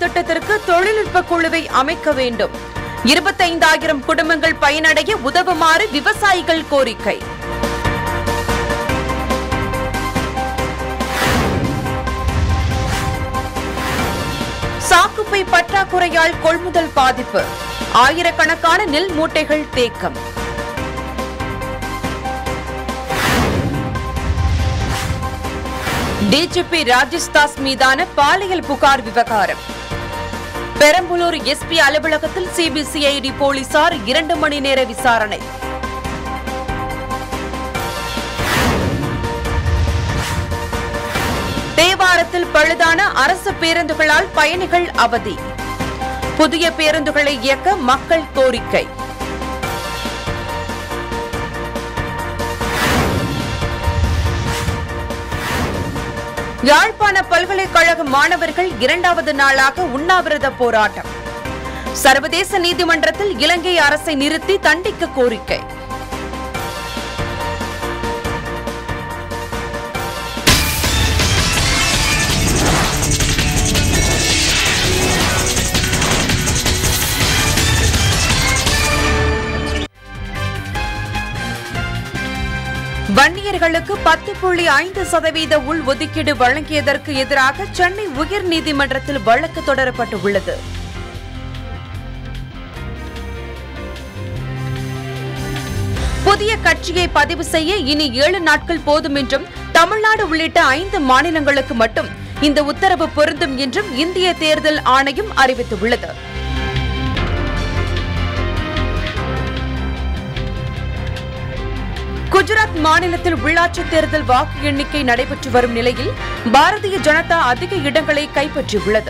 திட்டத்திற்கு தொழில்நுட்ப குழுவை அமைக்க வேண்டும் இருபத்தைந்தாயிரம் குடும்பங்கள் பயனடைய உதவுமாறு விவசாயிகள் கோரிக்கை சாக்குப்பை பற்றாக்குறையால் கொள்முதல் பாதிப்பு ஆயிரக்கணக்கான நெல் மூட்டைகள் தேக்கம் டிஜிபி ராஜேஷ் தாஸ் மீதான பாலியல் புகார் விவகாரம் பெரம்பலூர் எஸ்பி அலுவலகத்தில் சிபிசிஐடி போலீசார் இரண்டு மணி நேர விசாரணை தேவாரத்தில் பழுதான அரசு பேருந்துகளால் பயணிகள் அவதி புதிய பேருந்துகளை இயக்க மக்கள் கோரிக்கை யாழ்ப்பாண பல்கலைக்கழக மாணவர்கள் இரண்டாவது நாளாக உண்ணாவிரத போராட்டம் சர்வதேச நீதிமன்றத்தில் இலங்கை அரசை நிறுத்தி தண்டிக்க கோரிக்கை வன்னியர்களுக்கு பத்து புள்ளி ஐந்து சதவீத உள் ஒதுக்கீடு வழங்கியதற்கு எதிராக சென்னை உயர்நீதிமன்றத்தில் வழக்கு தொடரப்பட்டுள்ளது புதிய கட்சியை பதிவு செய்ய இனி ஏழு நாட்கள் போதும் என்றும் தமிழ்நாடு உள்ளிட்ட ஐந்து மாநிலங்களுக்கு மட்டும் இந்த உத்தரவு பொருந்தும் என்றும் இந்திய தேர்தல் ஆணையம் அறிவித்துள்ளது குஜராத் மாநிலத்தில் உள்ளாட்சித் தேர்தல் வாக்கு எண்ணிக்கை நடைபெற்று வரும் நிலையில் பாரதிய ஜனதா அதிக இடங்களை கைப்பற்றியுள்ளது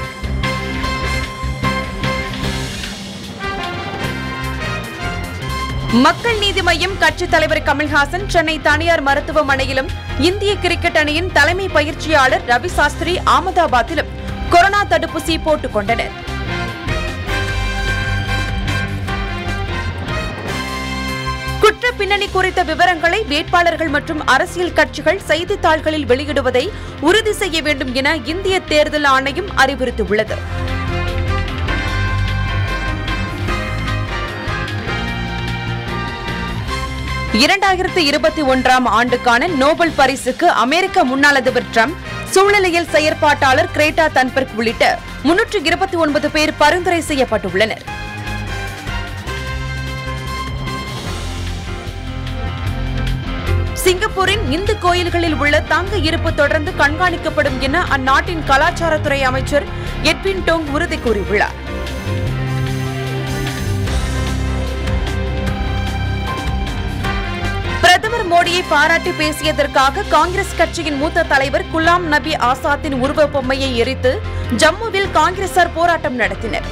மக்கள் நீதி மய்யம் கட்சித் தலைவர் கமல்ஹாசன் சென்னை தனியார் மருத்துவமனையிலும் இந்திய கிரிக்கெட் அணியின் தலைமை பயிற்சியாளர் ரவி சாஸ்திரி அகமதாபாத்திலும் கொரோனா தடுப்பூசி போட்டுக் கொண்டனர் குற்ற பின்னணி குறித்த விவரங்களை வேட்பாளர்கள் மற்றும் அரசியல் கட்சிகள் செய்தித்தாள்களில் வெளியிடுவதை உறுதி செய்ய வேண்டும் என இந்திய தேர்தல் ஆணையம் அறிவுறுத்தியுள்ளது இரண்டாயிரத்து இருபத்தி ஒன்றாம் ஆண்டுக்கான நோபல் பரிசுக்கு அமெரிக்க முன்னாள் அதிபர் டிரம்ப் சூழ்நிலையில் செயற்பாட்டாளர் கிரேட்டா தன்பர்க் உள்ளிட்ட முன்னூற்று இருபத்தி ஒன்பது பேர் பரிந்துரை செய்யப்பட்டுள்ளனர் சிங்கப்பூரின் இந்து கோயில்களில் உள்ள தங்க இருப்பு தொடர்ந்து கண்காணிக்கப்படும் என அந்நாட்டின் கலாச்சாரத்துறை அமைச்சர் எட்வின் டோங் உறுதி கூறியுள்ளார் பிரதமர் மோடியை பாராட்டி பேசியதற்காக காங்கிரஸ் கட்சியின் மூத்த தலைவர் குலாம் நபி ஆசாத்தின் உருவ பொம்மையை எரித்து ஜம்முவில் காங்கிரசார் போராட்டம் நடத்தினர்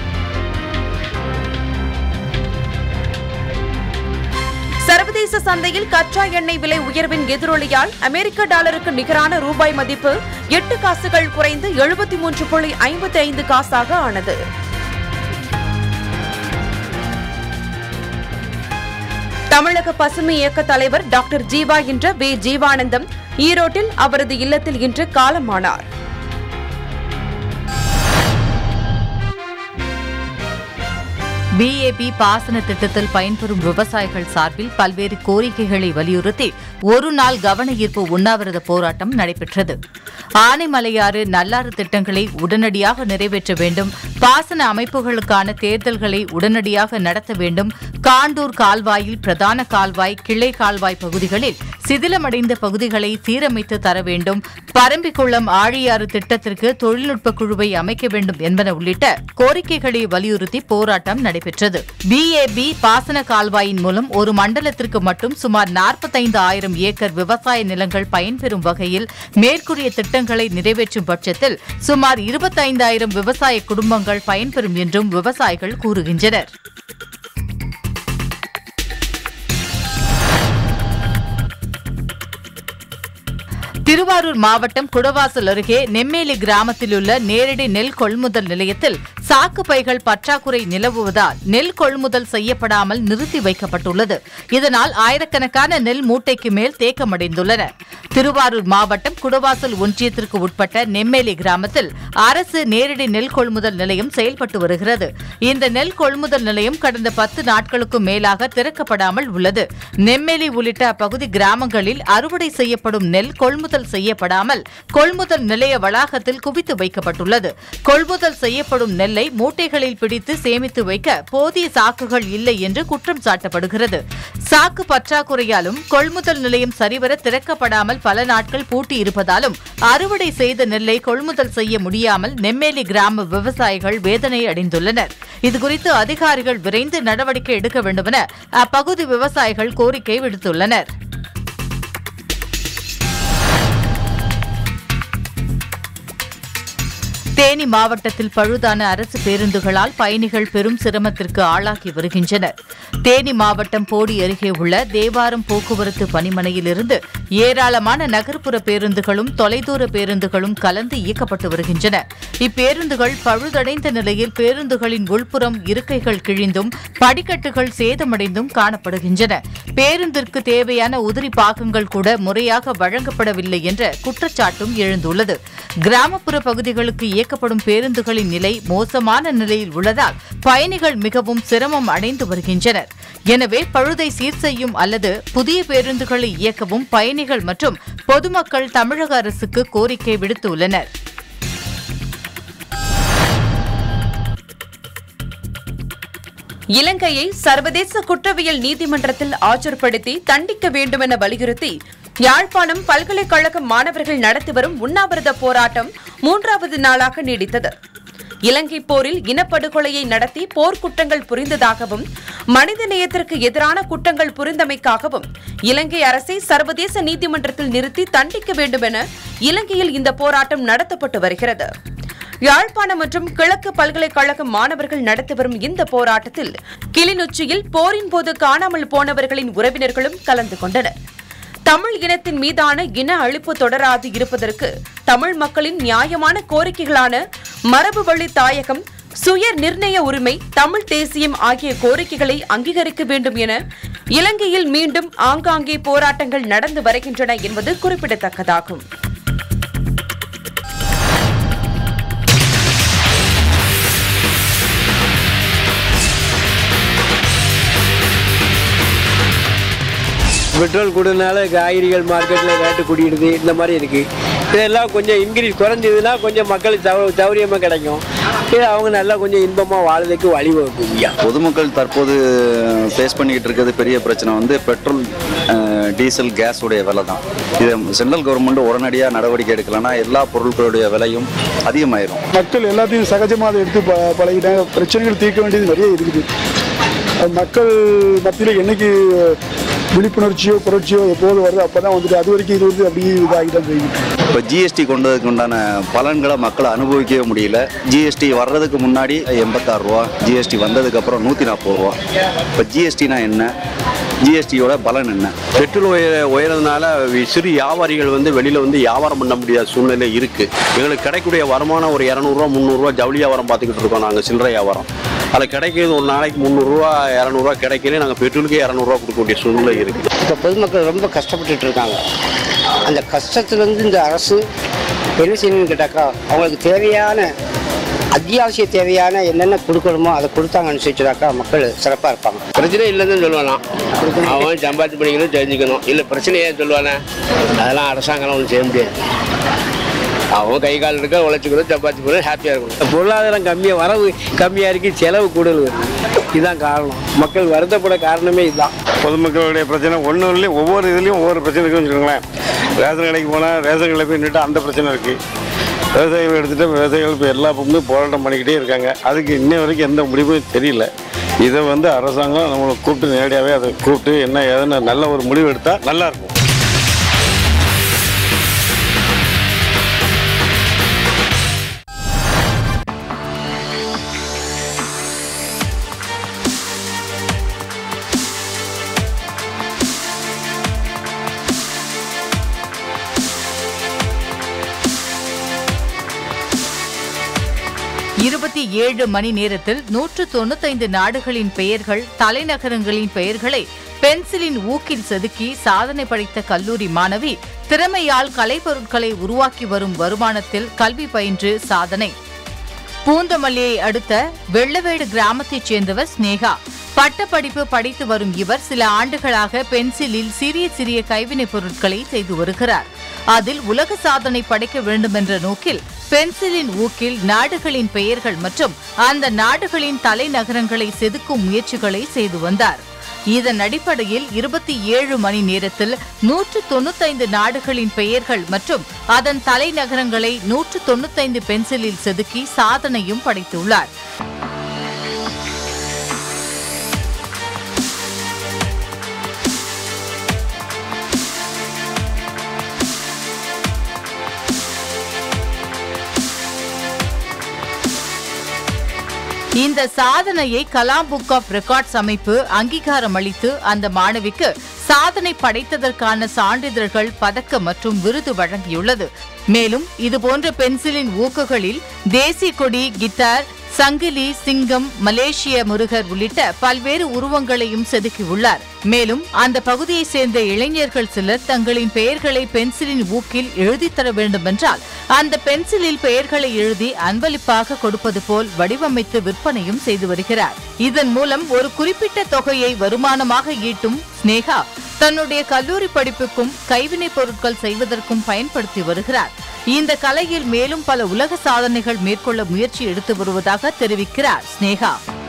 சர்வதேச சந்தையில் கச்சா எண்ணெய் விலை உயர்வின் எதிரொலியால் அமெரிக்க டாலருக்கு நிகரான ரூபாய் மதிப்பு எட்டு காசுகள் குறைந்து எழுபத்தி மூன்று புள்ளி ஐம்பத்தி ஐந்து காசாக ஆனது தமிழக பசுமை இயக்க தலைவர் டாக்டர் ஜீவா என்ற வே ஜீவானந்தம் ஈரோட்டில் அவரது இல்லத்தில் இன்று காலமானார் பிஏபி பாசன திட்டத்தில் பயன்பெறும் விவசாயிகள் சார்பில் பல்வேறு கோரிக்கைகளை வலியுறுத்தி ஒரு நாள் கவன ஈர்ப்பு உண்ணாவிரத போராட்டம் நடைபெற்றது ஆனைமலையாறு நல்லாறு திட்டங்களை உடனடியாக நிறைவேற்ற வேண்டும் பாசன அமைப்புகளுக்கான தேர்தல்களை உடனடியாக நடத்த வேண்டும் காண்டூர் கால்வாயில் பிரதான கால்வாய் கிளை கால்வாய் பகுதிகளில் சிதிலமடைந்த பகுதிகளை சீரமைத்து தர வேண்டும் பரம்பிக்குளம் ஆழியாறு திட்டத்திற்கு தொழில்நுட்ப குழுவை அமைக்க வேண்டும் என்பன உள்ளிட்ட கோரிக்கைகளை வலியுறுத்தி போராட்டம் நடைபெற்றது பிஏபி பாசன கால்வாயின் மூலம் ஒரு மண்டலத்திற்கு மட்டும் சுமார் நாற்பத்தைந்து ஆயிரம் ஏக்கர் விவசாய நிலங்கள் பயன்பெறும் வகையில் மேற்கூறிய திட்டங்களை நிறைவேற்றும் பட்சத்தில் சுமார் இருபத்தைந்தாயிரம் விவசாய குடும்பங்கள் பயன்பெறும் என்றும் விவசாயிகள் கூறுகின்றனர் திருவாரூர் மாவட்டம் குடவாசல் அருகே நெம்மேலி கிராமத்தில் உள்ள நேரடி நெல் கொள்முதல் நிலையத்தில் சாக்கு பைகள் பற்றாக்குறை நிலவுவதால் நெல் கொள்முதல் செய்யப்படாமல் நிறுத்தி வைக்கப்பட்டுள்ளது இதனால் ஆயிரக்கணக்கான நெல் மூட்டைக்கு மேல் தேக்கமடைந்துள்ளன திருவாரூர் மாவட்டம் குடவாசல் ஒன்றியத்திற்கு உட்பட்ட நெம்மேலி கிராமத்தில் அரசு நேரடி நெல் கொள்முதல் நிலையம் செயல்பட்டு வருகிறது இந்த நெல் கொள்முதல் நிலையம் கடந்த பத்து நாட்களுக்கும் மேலாக திறக்கப்படாமல் உள்ளது நெம்மேலி உள்ளிட்ட அப்பகுதி கிராமங்களில் அறுவடை செய்யப்படும் நெல் கொள்முதல் செய்யப்படாமல் கொள்முதல் நிலைய வளாகத்தில் குவித்து வைக்கப்பட்டுள்ளது கொள்முதல் செய்யப்படும் நெல்லை மூட்டைகளில் பிடித்து சேமித்து வைக்க போதிய சாக்குகள் இல்லை என்று குற்றம் சாட்டப்படுகிறது சாக்கு பற்றாக்குறையாலும் கொள்முதல் நிலையம் சரிவர திறக்கப்படாமல் பல நாட்கள் பூட்டி இருப்பதாலும் அறுவடை செய்த நெல்லை கொள்முதல் செய்ய முடியாமல் நெம்மேலி கிராம விவசாயிகள் வேதனை அடைந்துள்ளனர் இதுகுறித்து அதிகாரிகள் விரைந்து நடவடிக்கை எடுக்க வேண்டுமென அப்பகுதி விவசாயிகள் கோரிக்கை விடுத்துள்ளனர் தேனி மாவட்டத்தில் பழுதான அரசு பேருந்துகளால் பயணிகள் பெரும் சிரமத்திற்கு ஆளாகி வருகின்றனர் தேனி மாவட்டம் போடி அருகே உள்ள தேவாரம் போக்குவரத்து பணிமனையிலிருந்து ஏராளமான நகர்ப்புற பேருந்துகளும் தொலைதூர பேருந்துகளும் கலந்து இயக்கப்பட்டு வருகின்றன இப்பேருந்துகள் பழுதடைந்த நிலையில் பேருந்துகளின் உள்புறம் இருக்கைகள் கிழிந்தும் படிக்கட்டுகள் சேதமடைந்தும் காணப்படுகின்றன பேருந்திற்கு தேவையான உதிரி பாகங்கள் கூட முறையாக வழங்கப்படவில்லை என்ற குற்றச்சாட்டும் எழுந்துள்ளது கிராமப்புற பகுதிகளுக்கு இயக்கப்படும் பேருந்துகளின் நிலை மோசமான நிலையில் உள்ளதால் பயணிகள் மிகவும் சிரமம் அடைந்து வருகின்றனர் எனவே பழுதை சீர் செய்யும் அல்லது புதிய பேருந்துகளை இயக்கவும் பயணிகள் மற்றும் பொதுமக்கள் தமிழக அரசுக்கு கோரிக்கை விடுத்துள்ளனர் இலங்கையை சர்வதேச குற்றவியல் நீதிமன்றத்தில் ஆஜர்படுத்தி தண்டிக்க வேண்டுமென வலியுறுத்தி யாழ்ப்பாணம் பல்கலைக்கழக மாணவர்கள் நடத்தி வரும் உண்ணாவிரத போராட்டம் மூன்றாவது நாளாக நீடித்தது இலங்கை போரில் இனப்படுகொலையை நடத்தி போர்க்குற்றங்கள் புரிந்ததாகவும் மனித நேயத்திற்கு எதிரான குற்றங்கள் புரிந்தமைக்காகவும் இலங்கை அரசை சர்வதேச நீதிமன்றத்தில் நிறுத்தி தண்டிக்க வேண்டுமென இலங்கையில் இந்த போராட்டம் நடத்தப்பட்டு வருகிறது யாழ்ப்பாணம் மற்றும் கிழக்கு பல்கலைக்கழக மாணவர்கள் நடத்தி வரும் இந்த போராட்டத்தில் கிளிநொச்சியில் போரின் போது காணாமல் போனவர்களின் உறவினர்களும் கலந்து கொண்டனர் தமிழ் இனத்தின் மீதான இன அழிப்பு தொடராது இருப்பதற்கு தமிழ் மக்களின் நியாயமான கோரிக்கைகளான மரபு வழி தாயகம் சுய நிர்ணய உரிமை தமிழ் தேசியம் ஆகிய கோரிக்கைகளை அங்கீகரிக்க வேண்டும் என இலங்கையில் மீண்டும் ஆங்காங்கே போராட்டங்கள் நடந்து வருகின்றன என்பது குறிப்பிடத்தக்கதாகும் பெட்ரோல் கூடுனால காய்கறிகள் மார்க்கெட்டில் ரேட்டு கூடிடுது இந்த மாதிரி இருக்குது இதெல்லாம் கொஞ்சம் இன்க்ரீஸ் குறைஞ்சதுன்னா கொஞ்சம் மக்களுக்கு சௌ சௌரியமாக கிடைக்கும் இது அவங்க நல்லா கொஞ்சம் இன்பமாக வாழ்றதுக்கு வழிவகுக்கும் ஐயா பொதுமக்கள் தற்போது ஃபேஸ் பண்ணிக்கிட்டு இருக்கிறது பெரிய பிரச்சனை வந்து பெட்ரோல் அஹ், டீசல் கேஸ் உடைய விலை தான் இது சென்ட்ரல் கவர்மெண்ட் உடனடியாக நடவடிக்கை எடுக்கலைன்னா எல்லா பொருட்களுடைய விலையும் அதிகமாயிரும் மக்கள் எல்லாத்தையும் சகஜமாக அதை எடுத்து ப பழகிட்டாங்க பிரச்சனைகள் தீர்க்க வேண்டியது நிறைய இருக்குது அது மக்கள் மத்தியில் என்னைக்கு விழிப்புணர்ச்சியோ புரட்சியோ எப்போது வருது அப்போ தான் வந்துட்டு அது வரைக்கும் இது வந்து அப்படியே இதாகி தான் போய்கிட்டு இருக்கு. இப்போ ஜிஎஸ்டி கொண்டதுக்கு உண்டான பலன்களை மக்கள் அனுபவிக்கவே முடியல ஜிஎஸ்டி வர்றதுக்கு முன்னாடி எண்பத்தாறு ரூபா ஜிஎஸ்டி வந்ததுக்கப்புறம் நூற்றி நாற்பது ரூபா இப்போ ஜிஎஸ்டினா என்ன ஜிஎஸ்டியோட பலன் என்ன பெட்ரோல் உயர உயரதுனால வி- சிறு வியாபாரிகள் வந்து வெளியில் வந்து வியாபாரம் பண்ண முடியாத சூழ்நிலை இருக்குது எங்களுக்கு கிடைக்கக்கூடிய வருமானம் ஒரு இரநூறுவா முந்நூறுரூவா ஜவுளி வியாபாரம் பார்த்துக்கிட்டு இருக்கோம் நாங்கள் சில்லறை வியாபாரம் அதில் கிடைக்கிறது ஒரு நாளைக்கு முந்நூறுரூவா இரநூறுவா கிடைக்கல நாங்கள் பெட்ரோலுக்கே இரநூறுவா கொடுக்க வேண்டிய சூழ்நிலை இருக்குது இப்போ பொதுமக்கள் ரொம்ப கஷ்டப்பட்டுட்டு இருக்காங்க அந்த கஷ்டத்துலேருந்து இந்த அரசு என்ன செய்யணும்னு கேட்டாக்கா அவங்களுக்கு தேவையான அத்தியாவசிய தேவையான என்னென்ன கொடுக்கணுமோ அதை கொடுத்தாங்கன்னு சொல்லிச்சுனாக்கா மக்கள் சிறப்பாக இருப்பாங்க பிரச்சனை இல்லைன்னு சொல்லுவானா அவன் சம்பாத்தி பண்ணிக்கணும் தெரிஞ்சுக்கணும் இல்லை பிரச்சனை ஏன் சொல்லுவானே அதெல்லாம் அரசாங்கம் ஒன்றும் செய்ய முடியாது அவன் கை கால் இருக்க உழைச்சிக்கணும் சம்பாத்தி பண்ணணும் ஹாப்பியாக இருக்கணும் பொருளாதாரம் கம்மியாக வரவு கம்மியாக இருக்கு செலவு கூடுதல் வருது இதுதான் காரணம் மக்கள் வருத்தப்பட காரணமே இதுதான் பொதுமக்களுடைய பிரச்சனை ஒன்றும் இல்லை ஒவ்வொரு இதுலேயும் ஒவ்வொரு பிரச்சனை இருக்குன்னு வச்சுக்கோங்களேன் ரேஷன் கடைக்கு போனால் ரேஷன் கடையில் போய் நின்று அந்த பிரச்சனை இருக்குது விவசாயிகள் எடுத்துகிட்டு விவசாயிகள் இப்போ எல்லா பக்கமே போராட்டம் பண்ணிக்கிட்டே இருக்காங்க அதுக்கு இன்னை வரைக்கும் எந்த முடிவும் தெரியல இதை வந்து அரசாங்கம் நம்மளை கூப்பிட்டு நேரடியாகவே அதை கூப்பிட்டு என்ன ஏதுன்னு நல்ல ஒரு முடிவு எடுத்தால் நல்லாயிருக்கும் ஏழு மணி நேரத்தில் நூற்று தொண்ணூத்தைந்து நாடுகளின் பெயர்கள் தலைநகரங்களின் பெயர்களை பென்சிலின் ஊக்கில் செதுக்கி சாதனை படைத்த கல்லூரி மாணவி திறமையால் கலைப்பொருட்களை உருவாக்கி வரும் வருமானத்தில் கல்வி பயின்று சாதனை பூந்தமல்லியை அடுத்த வெள்ளவேடு கிராமத்தைச் சேர்ந்தவர் ஸ்னேகா பட்டப்படிப்பு படித்து வரும் இவர் சில ஆண்டுகளாக பென்சிலில் சிறிய சிறிய கைவினைப் பொருட்களை செய்து வருகிறார் அதில் உலக சாதனை படைக்க வேண்டுமென்ற நோக்கில் பென்சிலின் ஊக்கில் நாடுகளின் பெயர்கள் மற்றும் அந்த நாடுகளின் தலைநகரங்களை செதுக்கும் முயற்சிகளை செய்து வந்தார் இதன் அடிப்படையில் இருபத்தி ஏழு மணி நேரத்தில் நூற்று தொண்ணூத்தைந்து நாடுகளின் பெயர்கள் மற்றும் அதன் தலைநகரங்களை நூற்று தொண்ணூத்தைந்து பென்சிலில் செதுக்கி சாதனையும் படைத்துள்ளார் இந்த சாதனையை கலாம் புக் ஆஃப் ரெக்கார்ட்ஸ் அமைப்பு அங்கீகாரம் அளித்து அந்த மாணவிக்கு சாதனை படைத்ததற்கான சான்றிதழ்கள் பதக்கம் மற்றும் விருது வழங்கியுள்ளது மேலும் இதுபோன்ற பென்சிலின் ஊக்குகளில் தேசிய கொடி கிட்டார் சங்கிலி சிங்கம் மலேசிய முருகர் உள்ளிட்ட பல்வேறு உருவங்களையும் செதுக்கியுள்ளார் மேலும் அந்த பகுதியைச் சேர்ந்த இளைஞர்கள் சிலர் தங்களின் பெயர்களை பென்சிலின் ஊக்கில் எழுதித் தர வேண்டுமென்றால் அந்த பென்சிலில் பெயர்களை எழுதி அன்பளிப்பாக கொடுப்பது போல் வடிவமைத்து விற்பனையும் செய்து வருகிறார் இதன் மூலம் ஒரு குறிப்பிட்ட தொகையை வருமானமாக ஈட்டும் ஸ்னேகா தன்னுடைய கல்லூரி படிப்புக்கும் கைவினைப் பொருட்கள் செய்வதற்கும் பயன்படுத்தி வருகிறார் இந்த கலையில் மேலும் பல உலக சாதனைகள் மேற்கொள்ள முயற்சி எடுத்து வருவதாக தெரிவிக்கிறார் ஸ்னேகா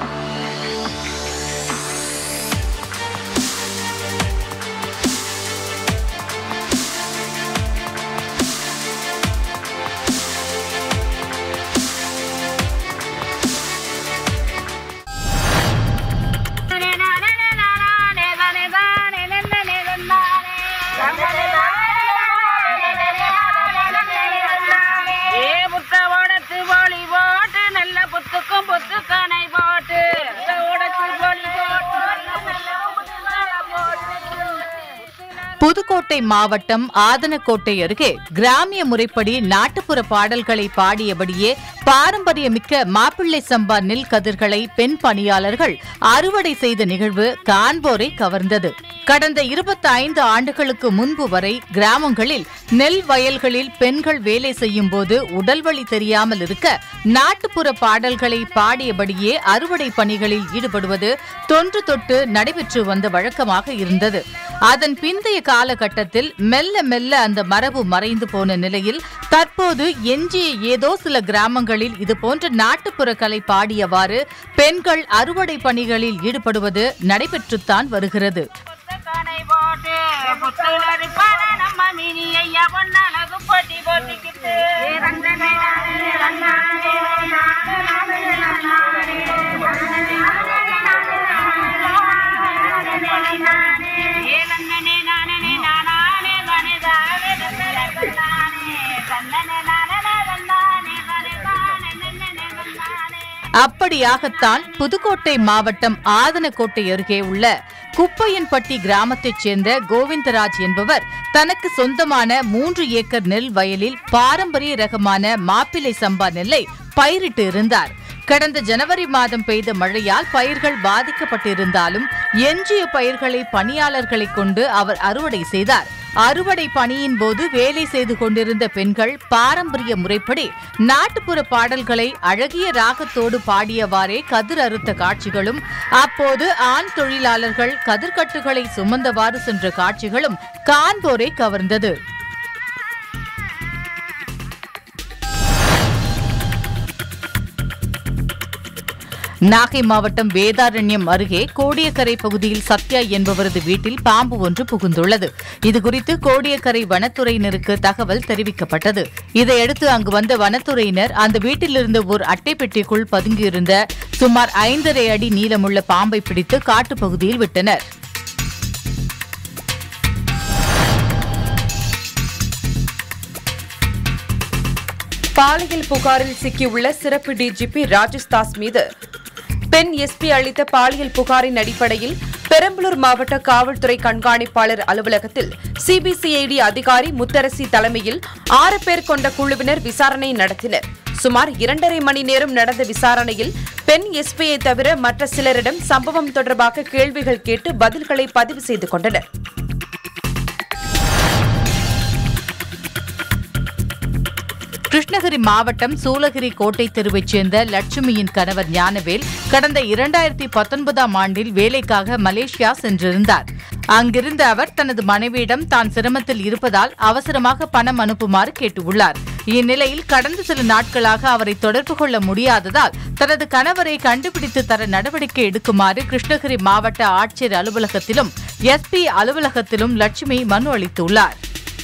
ஏ புத்த ஓடத்து போலி போட்டு நல்ல புத்துக்கும் புத்துக்கனை போட்டு புத்த ஓடத்து போலி போட்டு நல்ல புத்துக்கனை போட்டு புதுக்கோட்டை மாவட்டம் ஆதனக்கோட்டை அருகே கிராமிய முறைப்படி நாட்டுப்புற பாடல்களை பாடியபடியே பாரம்பரியமிக்க மாப்பிள்ளை சம்பா நெல் கதிர்களை பெண் பணியாளர்கள் அறுவடை செய்த நிகழ்வு காண்போரை கவர்ந்தது கடந்த 25 ஆண்டுகளுக்கு முன்பு வரை கிராமங்களில் நெல் வயல்களில் பெண்கள் வேலை செய்யும் போது உடல்வலி தெரியாமல் இருக்க நாட்டுப்புற பாடல்களை பாடியபடியே அறுவடை பணிகளில் ஈடுபடுவது தொன்று தொட்டு நடைபெற்று வந்த வழக்கமாக இருந்தது அதன் பிந்தைய காலகட்டத்தில் மெல்ல மெல்ல அந்த மரபு மறைந்து போன நிலையில் தற்போது எஞ்சிய ஏதோ சில கிராமங்களில் இதுபோன்ற நாட்டுப்புற கலை பாடியவாறு பெண்கள் அறுவடை பணிகளில் ஈடுபடுவது நடைபெற்றுத்தான் வருகிறது புத்துக்கனை போட்டு புத்துல இருப்பான நம்ம மினி ஐயா பொண்ணழகு போட்டி போட்டிக்கிட்டு ரங்கனே நானே, ரங்கனே நானே, நானே, நானே, ஏ ரங்கனே நானே, நானானே, தானே, தானே, தந்தனே, தந்தானே, தந்தனே, நானே, தந்தானே, தானே, தானே, நன்னனே, தந்தானே. அப்படியாகத்தான் புதுக்கோட்டை மாவட்டம் ஆதனக்கோட்டை அருகே உள்ள குப்பையன்பட்டி கிராமத்தைச் சேர்ந்த கோவிந்தராஜ் என்பவர் தனக்கு சொந்தமான மூன்று ஏக்கர் நெல் வயலில் பாரம்பரிய ரகமான மாப்பிள்ளை சம்பா நெல்லை பயிரிட்டு இருந்தார் கடந்த ஜனவரி மாதம் பெய்த மழையால் பயிர்கள் பாதிக்கப்பட்டிருந்தாலும் எஞ்சிய பயிர்களை பணியாளர்களை கொண்டு அவர் அறுவடை செய்தார் அறுவடை பணியின் போது வேலை செய்து கொண்டிருந்த பெண்கள் பாரம்பரிய முறைப்படி நாட்டுப்புற பாடல்களை அழகிய ராகத்தோடு பாடியவாறே கதிர் அறுத்த காட்சிகளும் அப்போது ஆண் தொழிலாளர்கள் கதிர்கட்டுகளை சுமந்தவாறு சென்ற காட்சிகளும் காண்போரை கவர்ந்தது நாகை மாவட்டம் வேதாரண்யம் அருகே கோடியக்கரை பகுதியில் சத்யா என்பவரது வீட்டில் பாம்பு ஒன்று புகுந்துள்ளது இதுகுறித்து கோடியக்கரை வனத்துறையினருக்கு தகவல் தெரிவிக்கப்பட்டது இதையடுத்து அங்கு வந்த வனத்துறையினர் அந்த வீட்டிலிருந்த ஒரு அட்டை பெட்டிக்குள் பதுங்கியிருந்த சுமார் ஐந்தரை அடி நீளமுள்ள பாம்பை பிடித்து காட்டுப்பகுதியில் விட்டனர் பாலியல் புகாரில் சிக்கியுள்ள சிறப்பு டிஜிபி ராஜேஷ் தாஸ் மீது பெண் எஸ்பி அளித்த பாலியல் புகாரின் அடிப்படையில் பெரம்பலூர் மாவட்ட காவல்துறை கண்காணிப்பாளர் அலுவலகத்தில் சிபிசிஐடி அதிகாரி முத்தரசி தலைமையில் ஆறு பேர் கொண்ட குழுவினர் விசாரணை நடத்தினர் சுமார் இரண்டரை மணி நேரம் நடந்த விசாரணையில் பெண் எஸ்பியை தவிர மற்ற சிலரிடம் சம்பவம் தொடர்பாக கேள்விகள் கேட்டு பதில்களை பதிவு செய்து கொண்டனர் கிருஷ்ணகிரி மாவட்டம் சூலகிரி கோட்டை தெருவைச் சேர்ந்த லட்சுமியின் கணவர் ஞானவேல் கடந்த இரண்டாயிரத்தி பத்தொன்பதாம் ஆண்டில் வேலைக்காக மலேசியா சென்றிருந்தார் அங்கிருந்த அவர் தனது மனைவியிடம் தான் சிரமத்தில் இருப்பதால் அவசரமாக பணம் அனுப்புமாறு கேட்டுள்ளார் இந்நிலையில் கடந்த சில நாட்களாக அவரை தொடர்பு கொள்ள முடியாததால் தனது கணவரை கண்டுபிடித்து தர நடவடிக்கை எடுக்குமாறு கிருஷ்ணகிரி மாவட்ட ஆட்சியர் அலுவலகத்திலும் எஸ்பி அலுவலகத்திலும் லட்சுமி மனு அளித்துள்ளார்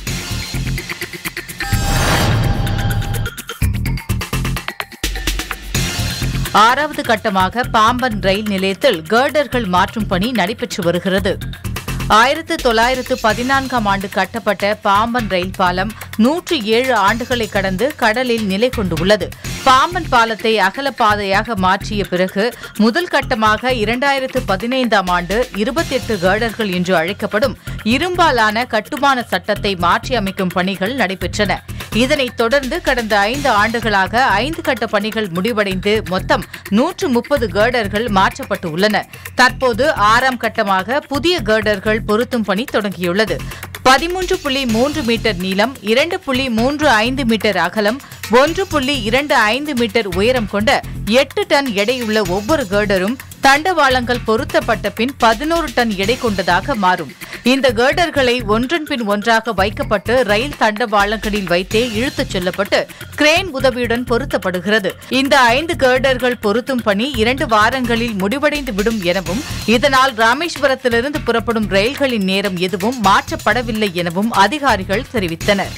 ஆறாவது கட்டமாக பாம்பன் ரயில் நிலையத்தில் கேர்டர்கள் மாற்றும் பணி நடைபெற்று வருகிறது ஆயிரத்து தொள்ளாயிரத்து பதினான்காம் ஆண்டு கட்டப்பட்ட பாம்பன் ரயில் பாலம் நூற்றி ஏழு ஆண்டுகளை கடந்து கடலில் நிலை கொண்டுள்ளது பாம்பன் பாலத்தை அகலப்பாதையாக மாற்றிய பிறகு முதல் கட்டமாக இரண்டாயிரத்து பதினைந்தாம் ஆண்டு இருபத்தி எட்டு கேர்டர்கள் என்று அழைக்கப்படும் இரும்பாலான கட்டுமான சட்டத்தை மாற்றி அமைக்கும் பணிகள் நடைபெற்றன இதனைத் தொடர்ந்து கடந்த ஐந்து ஆண்டுகளாக ஐந்து கட்ட பணிகள் முடிவடைந்து மொத்தம் நூற்று முப்பது கேர்டர்கள் மாற்றப்பட்டு உள்ளன தற்போது ஆறாம் கட்டமாக புதிய கேர்டர்கள் பொருத்தும் பணி தொடங்கியுள்ளது பதிமூன்று புள்ளி மூன்று மீட்டர் நீளம் இரண்டு புள்ளி மூன்று ஐந்து மீட்டர் அகலம் ஒன்று புள்ளி இரண்டு ஐந்து மீட்டர் உயரம் கொண்ட எட்டு டன் எடையுள்ள ஒவ்வொரு கேர்டரும் தண்டவாளங்கள் பொருத்தப்பட்ட பின் பதினோரு டன் எடை கொண்டதாக மாறும் இந்த கேர்டர்களை ஒன்றன் பின் ஒன்றாக வைக்கப்பட்டு ரயில் தண்டவாளங்களில் வைத்தே இழுத்துச் செல்லப்பட்டு கிரேன் உதவியுடன் பொருத்தப்படுகிறது இந்த ஐந்து கேர்டர்கள் பொருத்தும் பணி இரண்டு வாரங்களில் முடிவடைந்து விடும் எனவும் இதனால் ராமேஸ்வரத்திலிருந்து புறப்படும் ரயில்களின் நேரம் எதுவும் மாற்றப்படவில்லை எனவும் அதிகாரிகள் தெரிவித்தனர்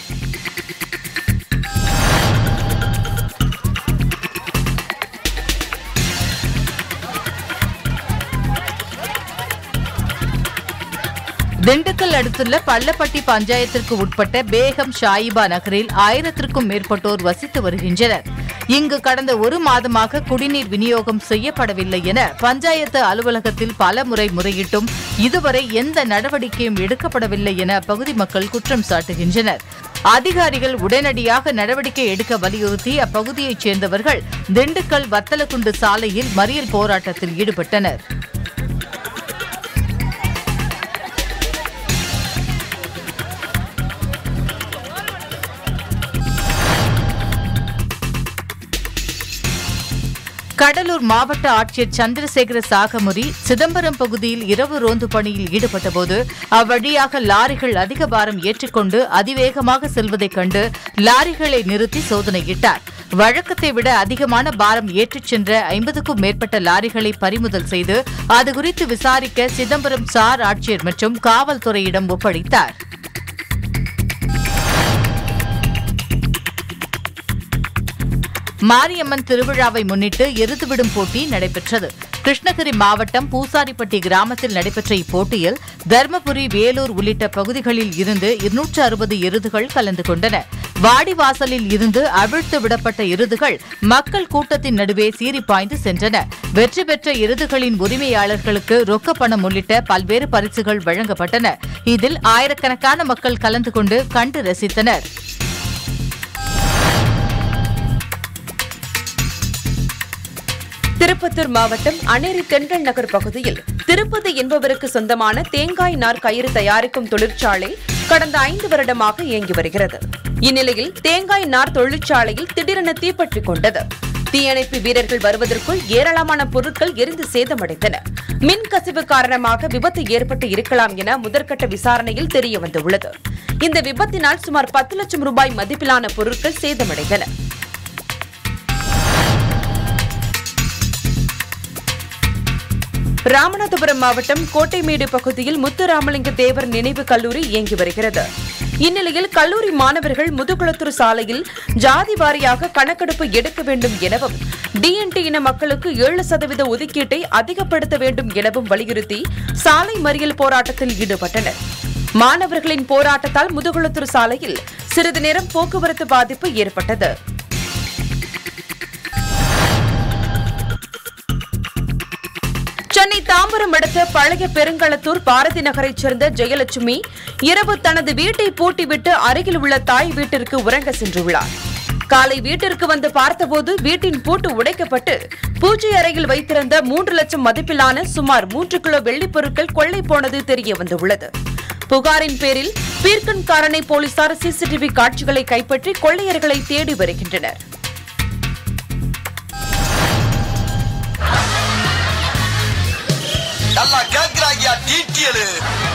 திண்டுக்கல் அடுத்துள்ள பள்ளப்பட்டி பஞ்சாயத்திற்கு உட்பட்ட பேகம் ஷாயிபா நகரில் ஆயிரத்திற்கும் மேற்பட்டோர் வசித்து வருகின்றனர் இங்கு கடந்த ஒரு மாதமாக குடிநீர் விநியோகம் செய்யப்படவில்லை என பஞ்சாயத்து அலுவலகத்தில் பல முறை முறையிட்டும் இதுவரை எந்த நடவடிக்கையும் எடுக்கப்படவில்லை என அப்பகுதி மக்கள் குற்றம் சாட்டுகின்றனர் அதிகாரிகள் உடனடியாக நடவடிக்கை எடுக்க வலியுறுத்தி அப்பகுதியைச் சேர்ந்தவர்கள் திண்டுக்கல் வத்தலக்குண்டு சாலையில் மறியல் போராட்டத்தில் ஈடுபட்டனர் கடலூர் மாவட்ட ஆட்சியர் சந்திரசேகர சாகமுரி சிதம்பரம் பகுதியில் இரவு ரோந்து பணியில் ஈடுபட்டபோது அவ்வழியாக லாரிகள் அதிக பாரம் ஏற்றிக்கொண்டு அதிவேகமாக செல்வதைக் கண்டு லாரிகளை நிறுத்தி சோதனையிட்டார் வழக்கத்தை விட அதிகமான பாரம் ஏற்றிச் சென்ற ஐம்பதுக்கும் மேற்பட்ட லாரிகளை பறிமுதல் செய்து அது குறித்து விசாரிக்க சிதம்பரம் சார் ஆட்சியர் மற்றும் காவல்துறையிடம் ஒப்படைத்தார் மாரியம்மன் திருவிழாவை முன்னிட்டு எருதுவிடும் போட்டி நடைபெற்றது கிருஷ்ணகிரி மாவட்டம் பூசாரிப்பட்டி கிராமத்தில் நடைபெற்ற இப்போட்டியில் தர்மபுரி வேலூர் உள்ளிட்ட பகுதிகளில் இருந்து இருநூற்று அறுபது எருதுகள் கலந்து கொண்டன வாடிவாசலில் இருந்து அவிழ்த்து விடப்பட்ட எருதுகள் மக்கள் கூட்டத்தின் நடுவே சீறி பாய்ந்து சென்றன வெற்றி பெற்ற எருதுகளின் உரிமையாளர்களுக்கு ரொக்க பணம் உள்ளிட்ட பல்வேறு பரிசுகள் வழங்கப்பட்டன இதில் ஆயிரக்கணக்கான மக்கள் கலந்து கொண்டு கண்டு ரசித்தனர் திருப்பத்தூர் மாவட்டம் அனேரி தென்றல் நகர் பகுதியில் திருப்பதி என்பவருக்கு சொந்தமான தேங்காய் நார் கயிறு தயாரிக்கும் தொழிற்சாலை கடந்த ஐந்து வருடமாக இயங்கி வருகிறது இந்நிலையில் தேங்காய் நார் தொழிற்சாலையில் திடீரென தீப்பற்றிக் கொண்டது தீயணைப்பு வீரர்கள் வருவதற்குள் ஏராளமான பொருட்கள் எரிந்து சேதமடைந்தன மின் கசிவு காரணமாக விபத்து ஏற்பட்டு இருக்கலாம் என முதற்கட்ட விசாரணையில் தெரிய வந்துள்ளது இந்த விபத்தினால் சுமார் பத்து லட்சம் ரூபாய் மதிப்பிலான பொருட்கள் சேதமடைந்தன ராமநாதபுரம் மாவட்டம் கோட்டைமேடு பகுதியில் முத்துராமலிங்க தேவர் நினைவு கல்லூரி இயங்கி வருகிறது இந்நிலையில் கல்லூரி மாணவர்கள் முதுகுளத்தூர் சாலையில் ஜாதி வாரியாக கணக்கெடுப்பு எடுக்க வேண்டும் எனவும் டிஎன்டி இன மக்களுக்கு ஏழு சதவீத ஒதுக்கீட்டை அதிகப்படுத்த வேண்டும் எனவும் வலியுறுத்தி சாலை மறியல் போராட்டத்தில் ஈடுபட்டனர் மாணவர்களின் போராட்டத்தால் முதுகுளத்தூர் சாலையில் சிறிது நேரம் போக்குவரத்து பாதிப்பு ஏற்பட்டது சென்னை தாம்பரம் அடுத்த பழைய பெருங்களத்தூர் பாரதி நகரைச் சேர்ந்த ஜெயலட்சுமி இரவு தனது வீட்டை பூட்டிவிட்டு அருகில் உள்ள தாய் வீட்டிற்கு உறங்க சென்றுள்ளார் காலை வீட்டிற்கு வந்து பார்த்தபோது வீட்டின் பூட்டு உடைக்கப்பட்டு பூஜை அறையில் வைத்திருந்த மூன்று லட்சம் மதிப்பிலான சுமார் மூன்று கிலோ வெள்ளிப் பொருட்கள் கொள்ளை போனது தெரிய வந்துள்ளது புகாரின் பேரில் பீர்க்கன்காரனை போலீசார் சிசிடிவி காட்சிகளை கைப்பற்றி கொள்ளையர்களை தேடி வருகின்றனர் நல்லா கேட்கிறாங்க டீட்டியலு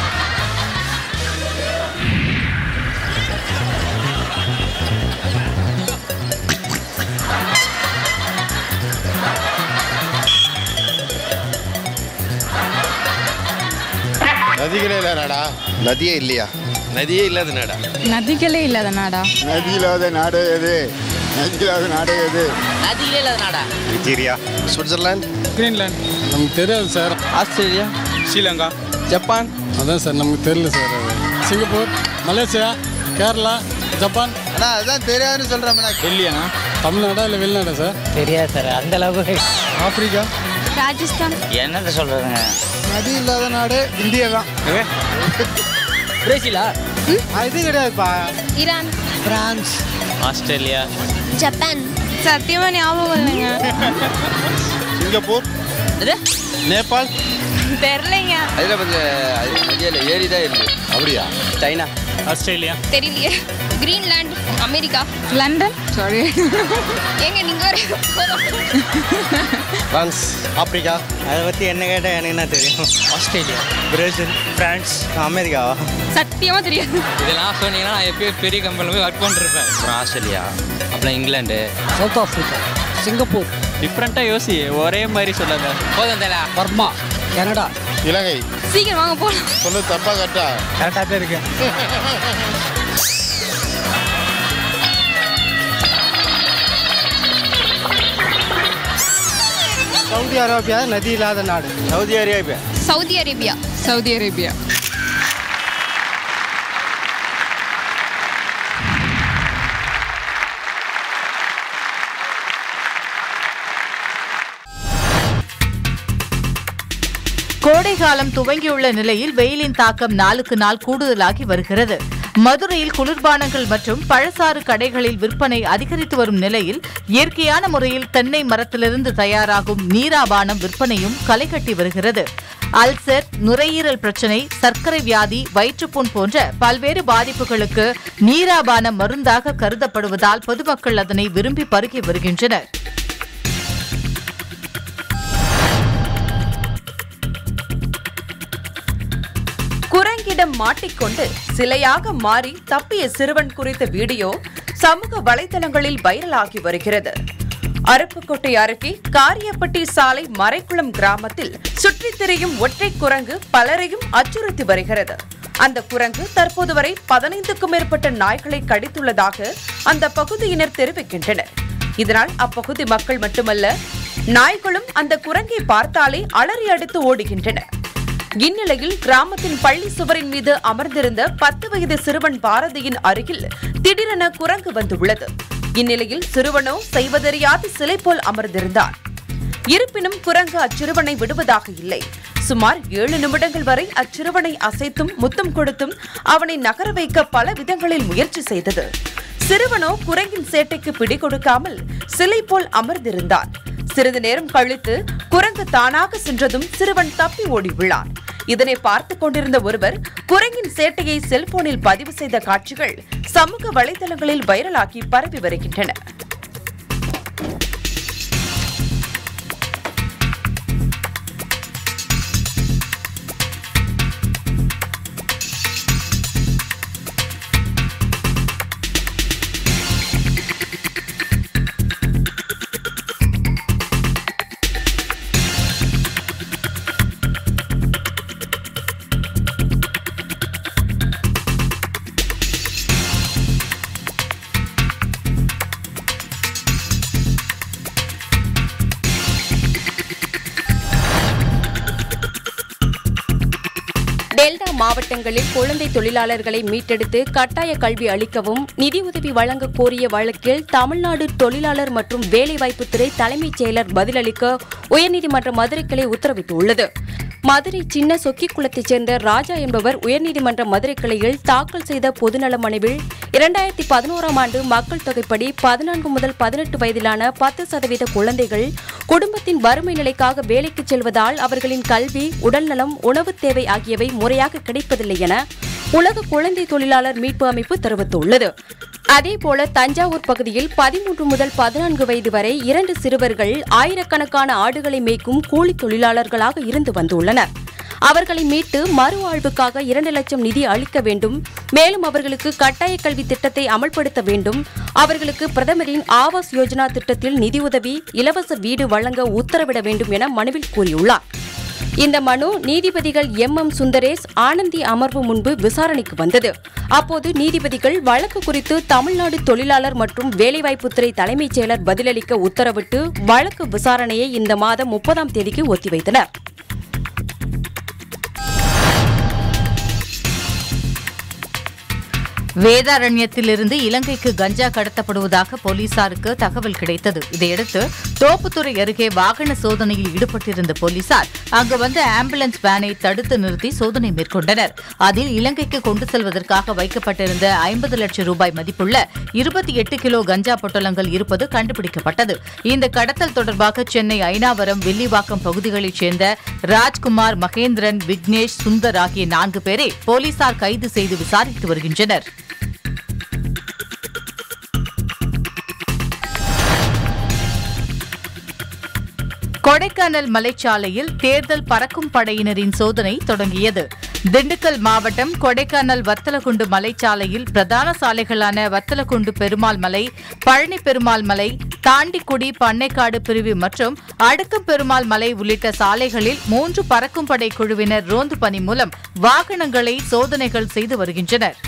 நதிகளே இல்லை நாடா நதியே இல்லையா நதியே இல்லாத நாடா நதிகளே இல்லாத நாடா நதி இல்லாத நாடே எது நதி இல்லாத நாடே எது நதிகளே இல்லாத நாடா நைஜீரியா சுவிட்சர்லாந்து கிரீன்லாந்து நமக்கு தெரியாது சார் ஆஸ்திரேலியா ஸ்ரீலங்கா ஜப்பான் அதான் சார் நமக்கு தெரியல சார் அது சிங்கப்பூர் மலேசியா கேரளா ஜப்பான் அண்ணா அதுதான் தெரியாதுன்னு சொல்கிறேன் டெல்லியாண்ணா தமிழ்நாடா இல்லை வெளிநாடா சார் தெரியாது சார் அந்த அளவுக்கு ஆப்பிரிக்கா ராஜஸ்தான் என்னத்த சொல்றதுங்க நதி இல்லாத நாடு இந்தியா தான் பிரேசிலா இது கிடையாதுப்பா ஈரான் பிரான்ஸ் ஆஸ்திரேலியா ஜப்பான் சத்தியமா ஞாபகம் இல்லைங்க சிங்கப்பூர் நேபாள் தெரியலைங்க ஹைதராபாத்தில் நதியில் ஏரி தான் இருக்கு அப்படியா சைனா ஆஸ்திரேலியா தெரியலையே கிரீன்லாந்து அமெரிக்கா லண்டன் சாரி ஏங்க நீங்க பிரான்ஸ் ஆப்பிரிக்கா அதை பற்றி என்ன கேட்டால் எனக்கு என்ன தெரியும் ஆஸ்திரேலியா பிரேசில் பிரான்ஸ் அமெரிக்காவா சத்தியமா தெரியாது இதெல்லாம் சொன்னீங்கன்னா நான் எப்பயோ பெரிய கம்பெனியில் போய் ஒர்க் பண்ணிருப்பேன் அப்புறம் ஆஸ்திரேலியா அப்புறம் இங்கிலாந்து சவுத் ஆஃப்ரிக்கா சிங்கப்பூர் டிஃப்ரெண்ட்டாக யோசி ஒரே மாதிரி சொல்லாத போதும் தல பர்மா கனடா இலங்கை சீக்கிரம் வாங்க போலாம் சொல்லு தப்பா கரெக்டா கரெக்டாக தான் இருக்கு சவுதி அரேபியா நதி இல்லாத நாடு Saudi Arabia Saudi Arabia Saudi Arabia கோடை காலம் துவங்கியுள்ள நிலையில் வெயிலின் தாக்கம் நாளுக்கு நாள் கூடுதலாகி வருகிறது மதுரையில் குளிர்பானங்கள் மற்றும் பழசாறு கடைகளில் விற்பனை அதிகரித்து வரும் நிலையில் இயற்கையான முறையில் தென்னை மரத்திலிருந்து தயாராகும் நீராபானம் விற்பனையும் களை கட்டி வருகிறது அல்சர் நுரையீரல் பிரச்சினை சர்க்கரை வியாதி வயிற்றுப்புண் போன்ற பல்வேறு பாதிப்புகளுக்கு நீராபானம் மருந்தாக கருதப்படுவதால் பொதுமக்கள் அதனை விரும்பி பருகி வருகின்றனர் குரங்கிடம் மாட்டிக்கொண்டு சிலையாக மாறி தப்பிய சிறுவன் குறித்த வீடியோ சமூக வலைதளங்களில் வைரலாகி வருகிறது அருப்புக்கோட்டை அருகே காரியப்பட்டி சாலை மறைக்குளம் கிராமத்தில் சுற்றித் திரியும் ஒற்றை குரங்கு பலரையும் அச்சுறுத்தி வருகிறது அந்த குரங்கு தற்போது வரை பதினைந்துக்கும் மேற்பட்ட நாய்களை கடித்துள்ளதாக அந்த பகுதியினர் தெரிவிக்கின்றனர் இதனால் அப்பகுதி மக்கள் மட்டுமல்ல நாய்களும் அந்த குரங்கை பார்த்தாலே அலறி அடித்து ஓடுகின்றனர் இந்நிலையில் கிராமத்தின் பள்ளி சுவரின் மீது அமர்ந்திருந்த பத்து வயது சிறுவன் பாரதியின் அருகில் திடீரென குரங்கு வந்துள்ளது இந்நிலையில் சிறுவனோ செய்வதறியாது சிலை போல் அமர்ந்திருந்தான் இருப்பினும் குரங்கு அச்சிறுவனை விடுவதாக இல்லை சுமார் ஏழு நிமிடங்கள் வரை அச்சிறுவனை அசைத்தும் முத்தம் கொடுத்தும் அவனை நகர வைக்க பல விதங்களில் முயற்சி செய்தது சிறுவனோ குரங்கின் சேட்டைக்கு பிடி கொடுக்காமல் சிலை போல் அமர்ந்திருந்தான் சிறிது நேரம் கழித்து குரங்கு தானாக சென்றதும் சிறுவன் தப்பி ஓடி உள்ளான் இதனை பார்த்துக் கொண்டிருந்த ஒருவர் குரங்கின் சேட்டையை செல்போனில் பதிவு செய்த காட்சிகள் சமூக வலைதளங்களில் வைரலாகி பரவி வருகின்றன டெல்டா மாவட்டங்களில் குழந்தை தொழிலாளர்களை மீட்டெடுத்து கட்டாய கல்வி அளிக்கவும் நிதியுதவி வழங்க கோரிய வழக்கில் தமிழ்நாடு தொழிலாளர் மற்றும் வேலைவாய்ப்புத்துறை தலைமைச் செயலர் பதிலளிக்க உயர்நீதிமன்ற மதுரை கிளை உத்தரவிட்டுள்ளது மதுரை சின்ன சொக்கிக்குளத்தைச் சேர்ந்த ராஜா என்பவர் உயர்நீதிமன்ற மதுரை கிளையில் தாக்கல் செய்த பொதுநல மனுவில் இரண்டாயிரத்தி பதினோராம் ஆண்டு மக்கள் தொகைப்படி பதினான்கு முதல் பதினெட்டு வயதிலான பத்து சதவீத குழந்தைகள் குடும்பத்தின் வறுமை நிலைக்காக வேலைக்கு செல்வதால் அவர்களின் கல்வி உடல்நலம் உணவுத் தேவை ஆகியவை முறையாக கிடைப்பதில்லை என உலக குழந்தை தொழிலாளர் மீட்பு அமைப்பு தெரிவித்துள்ளது அதேபோல தஞ்சாவூர் பகுதியில் பதிமூன்று முதல் பதினான்கு வயது வரை இரண்டு சிறுவர்கள் ஆயிரக்கணக்கான ஆடுகளை மேய்க்கும் கூலி தொழிலாளர்களாக இருந்து வந்துள்ளனர் அவர்களை மீட்டு மறுவாழ்வுக்காக இரண்டு லட்சம் நிதி அளிக்க வேண்டும் மேலும் அவர்களுக்கு கட்டாய கல்வி திட்டத்தை அமல்படுத்த வேண்டும் அவர்களுக்கு பிரதமரின் ஆவாஸ் யோஜனா திட்டத்தில் நிதியுதவி இலவச வீடு வழங்க உத்தரவிட வேண்டும் என மனுவில் கூறியுள்ளார் இந்த மனு நீதிபதிகள் எம் எம் சுந்தரேஷ் ஆனந்தி அமர்வு முன்பு விசாரணைக்கு வந்தது அப்போது நீதிபதிகள் வழக்கு குறித்து தமிழ்நாடு தொழிலாளர் மற்றும் வேலைவாய்ப்புத்துறை தலைமைச் செயலர் பதிலளிக்க உத்தரவிட்டு வழக்கு விசாரணையை இந்த மாதம் முப்பதாம் தேதிக்கு ஒத்திவைத்தனர் வேதாரண்யத்திலிருந்து இலங்கைக்கு கஞ்சா கடத்தப்படுவதாக போலீசாருக்கு தகவல் கிடைத்தது இதையடுத்து தோப்புத்துறை அருகே வாகன சோதனையில் ஈடுபட்டிருந்த போலீசார் அங்கு வந்த ஆம்புலன்ஸ் வேனை தடுத்து நிறுத்தி சோதனை மேற்கொண்டனர் அதில் இலங்கைக்கு கொண்டு செல்வதற்காக வைக்கப்பட்டிருந்த ஐம்பது லட்சம் ரூபாய் மதிப்புள்ள இருபத்தி எட்டு கிலோ கஞ்சா பொட்டலங்கள் இருப்பது கண்டுபிடிக்கப்பட்டது இந்த கடத்தல் தொடர்பாக சென்னை ஐனாவரம் வில்லிவாக்கம் பகுதிகளைச் சேர்ந்த ராஜ்குமார் மகேந்திரன் விக்னேஷ் சுந்தர் ஆகிய நான்கு பேரை போலீசார் கைது செய்து விசாரித்து வருகின்றனர் கொடைக்கானல் மலைச்சாலையில் தேர்தல் பறக்கும் படையினரின் சோதனை தொடங்கியது திண்டுக்கல் மாவட்டம் கொடைக்கானல் வத்தலகுண்டு மலைச்சாலையில் பிரதான சாலைகளான வத்தலகுண்டு பெருமாள் மலை பழனி பெருமாள் மலை தாண்டிக்குடி பண்ணைக்காடு பிரிவு மற்றும் அடுக்கம் பெருமாள் மலை உள்ளிட்ட சாலைகளில் மூன்று பறக்கும் படை குழுவினர் ரோந்து பணி மூலம் வாகனங்களை சோதனைகள் செய்து வருகின்றனர்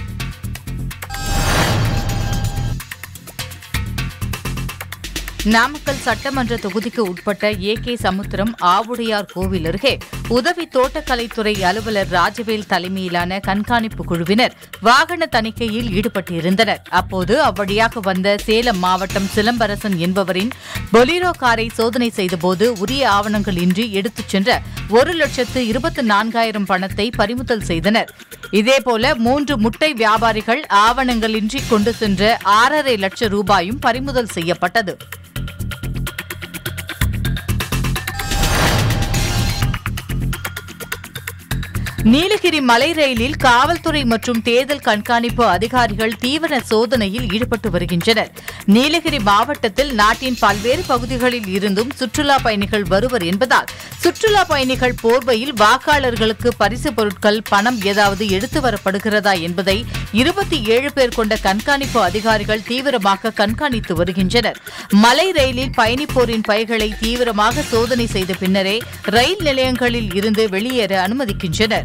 நாமக்கல் சட்டமன்ற தொகுதிக்கு உட்பட்ட ஏ கே சமுத்திரம் ஆவுடையார் கோவில் அருகே உதவி தோட்டக்கலைத்துறை அலுவலர் ராஜவேல் தலைமையிலான கண்காணிப்பு குழுவினர் வாகன தணிக்கையில் ஈடுபட்டிருந்தனர் அப்போது அவ்வழியாக வந்த சேலம் மாவட்டம் சிலம்பரசன் என்பவரின் பொலிரோ காரை சோதனை செய்தபோது உரிய ஆவணங்கள் இன்றி எடுத்துச் சென்ற ஒரு லட்சத்து இருபத்தி நான்காயிரம் பணத்தை பறிமுதல் செய்தனர் இதேபோல மூன்று முட்டை வியாபாரிகள் ஆவணங்களின்றி கொண்டு சென்ற ஆறரை லட்சம் ரூபாயும் பறிமுதல் செய்யப்பட்டது நீலகிரி மலை ரயிலில் காவல்துறை மற்றும் தேர்தல் கண்காணிப்பு அதிகாரிகள் தீவிர சோதனையில் ஈடுபட்டு வருகின்றனர் நீலகிரி மாவட்டத்தில் நாட்டின் பல்வேறு பகுதிகளில் இருந்தும் சுற்றுலா பயணிகள் வருவர் என்பதால் சுற்றுலா பயணிகள் போர்வையில் வாக்காளர்களுக்கு பரிசு பொருட்கள் பணம் ஏதாவது எடுத்து வரப்படுகிறதா என்பதை இருபத்தி ஏழு பேர் கொண்ட கண்காணிப்பு அதிகாரிகள் தீவிரமாக கண்காணித்து வருகின்றனர் மலை ரயிலில் பயணிப்போரின் பைகளை தீவிரமாக சோதனை செய்த பின்னரே ரயில் நிலையங்களில் இருந்து வெளியேற அனுமதிக்கின்றனர்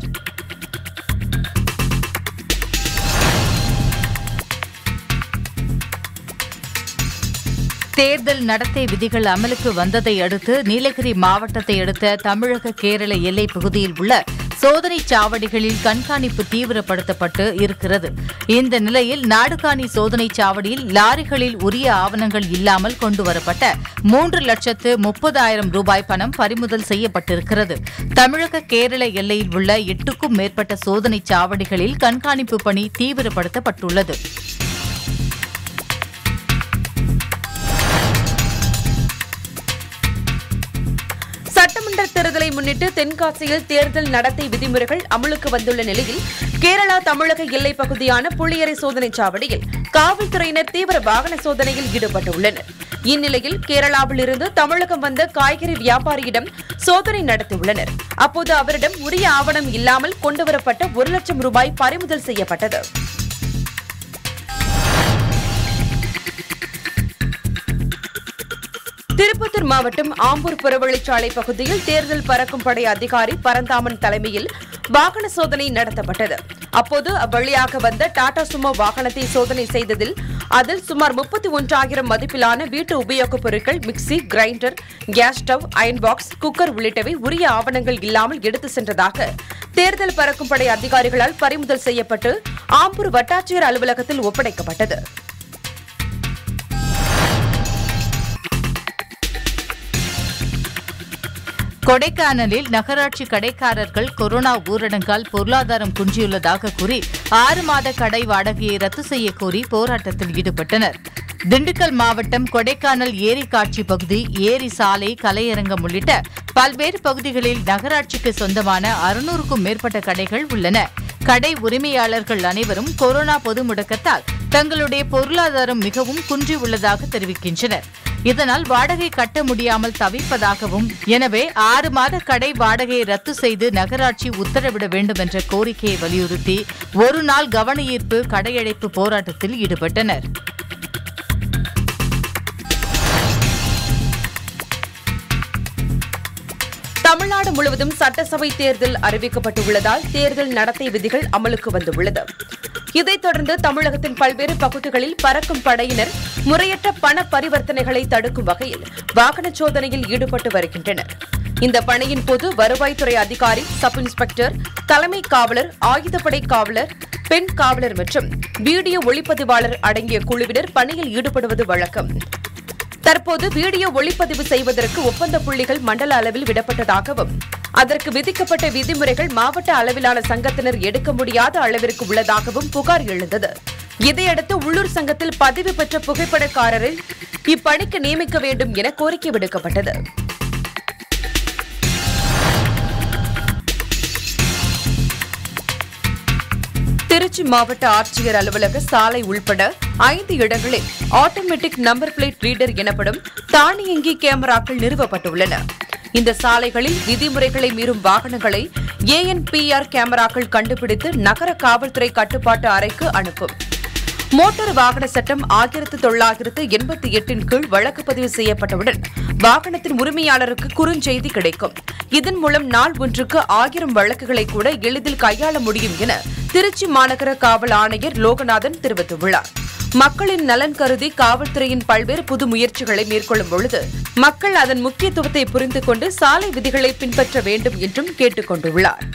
தேர்தல் நடத்தை விதிகள் அமலுக்கு வந்ததை அடுத்து நீலகிரி மாவட்டத்தை அடுத்த தமிழக கேரள எல்லைப் பகுதியில் உள்ள சோதனை சாவடிகளில் கண்காணிப்பு தீவிரப்படுத்தப்பட்டு இருக்கிறது இந்த நிலையில் நாடுகாணி சோதனை சாவடியில் லாரிகளில் உரிய ஆவணங்கள் இல்லாமல் கொண்டுவரப்பட்ட மூன்று லட்சத்து முப்பதாயிரம் ரூபாய் பணம் பறிமுதல் செய்யப்பட்டிருக்கிறது தமிழக கேரள எல்லையில் உள்ள எட்டுக்கும் மேற்பட்ட சோதனை சாவடிகளில் கண்காணிப்பு பணி தீவிரப்படுத்தப்பட்டுள்ளது சட்டமன்ற தேர்தலை முன்னிட்டு தென்காசியில் தேர்தல் நடத்தை விதிமுறைகள் அமலுக்கு வந்துள்ள நிலையில் கேரளா தமிழக எல்லைப் பகுதியான புள்ளியரை சோதனைச் சாவடியில் காவல்துறையினர் தீவிர வாகன சோதனையில் ஈடுபட்டுள்ளனர் இந்நிலையில் கேரளாவில் இருந்து தமிழகம் வந்த காய்கறி வியாபாரியிடம் சோதனை நடத்தியுள்ளனர் அப்போது அவரிடம் உரிய ஆவணம் இல்லாமல் கொண்டுவரப்பட்ட ஒரு லட்சம் ரூபாய் பறிமுதல் செய்யப்பட்டது திருப்பத்தூர் மாவட்டம் ஆம்பூர் புறவழிச்சாலை பகுதியில் தேர்தல் பறக்கும் படை அதிகாரி பரந்தாமன் தலைமையில் வாகன சோதனை நடத்தப்பட்டது அப்போது அவ்வழியாக வந்த டாடா சுமோ வாகனத்தை சோதனை செய்ததில் அதில் சுமார் முப்பத்தி ஒன்றாயிரம் மதிப்பிலான வீட்டு உபயோகப் பொருட்கள் mixie grinder gas stove iron box cooker உள்ளிட்டவை உரிய ஆவணங்கள் இல்லாமல் எடுத்து சென்றதாக தேர்தல் பறக்கும் படை அதிகாரிகளால் பறிமுதல் செய்யப்பட்டு ஆம்பூர் வட்டாட்சியர் அலுவலகத்தில் ஒப்படைக்கப்பட்டது கொடைக்கானலில் நகராட்சி கடைக்காரர்கள் கொரோனா ஊரடங்கால் பொருளாதாரம் குன்றியுள்ளதாக கூறி ஆறு மாத கடை வாடகையை ரத்து செய்ய கோரி போராட்டத்தில் ஈடுபட்டனர் திண்டுக்கல் மாவட்டம் கொடைக்கானல் ஏரி காட்சி பகுதி ஏரி சாலை கலையரங்கம் உள்ளிட்ட பல்வேறு பகுதிகளில் நகராட்சிக்கு சொந்தமான அறுநூறுக்கும் மேற்பட்ட கடைகள் உள்ளன கடை உரிமையாளர்கள் அனைவரும் கொரோனா பொது முடக்கத்தால் தங்களுடைய பொருளாதாரம் மிகவும் குன்றியுள்ளதாக தெரிவிக்கின்றனர் இதனால் வாடகை கட்ட முடியாமல் தவிப்பதாகவும் எனவே ஆறு மாத கடை வாடகையை ரத்து செய்து நகராட்சி உத்தரவிட வேண்டும் என்ற கோரிக்கையை வலியுறுத்தி ஒரு நாள் கவன ஈர்ப்பு கடையடைப்பு போராட்டத்தில் ஈடுபட்டனர் தமிழ்நாடு முழுவதும் சட்டசபை தேர்தல் அறிவிக்கப்பட்டுள்ளதால் தேர்தல் நடத்தை விதிகள் அமலுக்கு வந்துள்ளது இதைத் தொடர்ந்து தமிழகத்தின் பல்வேறு பகுதிகளில் பறக்கும் படையினர் முறையற்ற பண பரிவர்த்தனைகளை தடுக்கும் வகையில் வாகன சோதனையில் ஈடுபட்டு வருகின்றனர் இந்த பணியின் போது வருவாய்த்துறை அதிகாரி சப் இன்ஸ்பெக்டர் தலைமை காவலர் ஆயுதப்படை காவலர் பெண் காவலர் மற்றும் வீடியோ ஒளிப்பதிவாளர் அடங்கிய குழுவினர் பணியில் ஈடுபடுவது வழக்கம் தற்போது வீடியோ ஒளிப்பதிவு செய்வதற்கு ஒப்பந்த புள்ளிகள் மண்டல அளவில் விடப்பட்டதாகவும் அதற்கு விதிக்கப்பட்ட விதிமுறைகள் மாவட்ட அளவிலான சங்கத்தினர் எடுக்க முடியாத அளவிற்கு உள்ளதாகவும் புகார் எழுந்தது இதையடுத்து உள்ளூர் சங்கத்தில் பதிவு பெற்ற புகைப்படக்காரரை இப்பணிக்கு நியமிக்க வேண்டும் என கோரிக்கை விடுக்கப்பட்டது திருச்சி மாவட்ட ஆட்சியர் அலுவலக சாலை உள்பட ஐந்து இடங்களில் ஆட்டோமேட்டிக் நம்பர் பிளேட் ரீடர் எனப்படும் தானியங்கி கேமராக்கள் நிறுவப்பட்டுள்ளன இந்த சாலைகளில் விதிமுறைகளை மீறும் வாகனங்களை ஏஎன்பிஆர் கேமராக்கள் கண்டுபிடித்து நகர காவல்துறை கட்டுப்பாட்டு அறைக்கு அனுப்பும் மோட்டார் வாகன சட்டம் ஆயிரத்து தொள்ளாயிரத்து எண்பத்தி எட்டின் கீழ் வழக்கு பதிவு செய்யப்பட்டவுடன் வாகனத்தின் உரிமையாளருக்கு குறுஞ்செய்தி கிடைக்கும் இதன் மூலம் நாள் ஒன்றுக்கு ஆயிரம் வழக்குகளை கூட எளிதில் கையாள முடியும் என திருச்சி மாநகர காவல் ஆணையர் லோகநாதன் தெரிவித்துள்ளார் மக்களின் நலன் கருதி காவல்துறையின் பல்வேறு புது முயற்சிகளை மேற்கொள்ளும் பொழுது மக்கள் அதன் முக்கியத்துவத்தை புரிந்து கொண்டு சாலை விதிகளை பின்பற்ற வேண்டும் என்றும் கேட்டுக் கொண்டுள்ளார்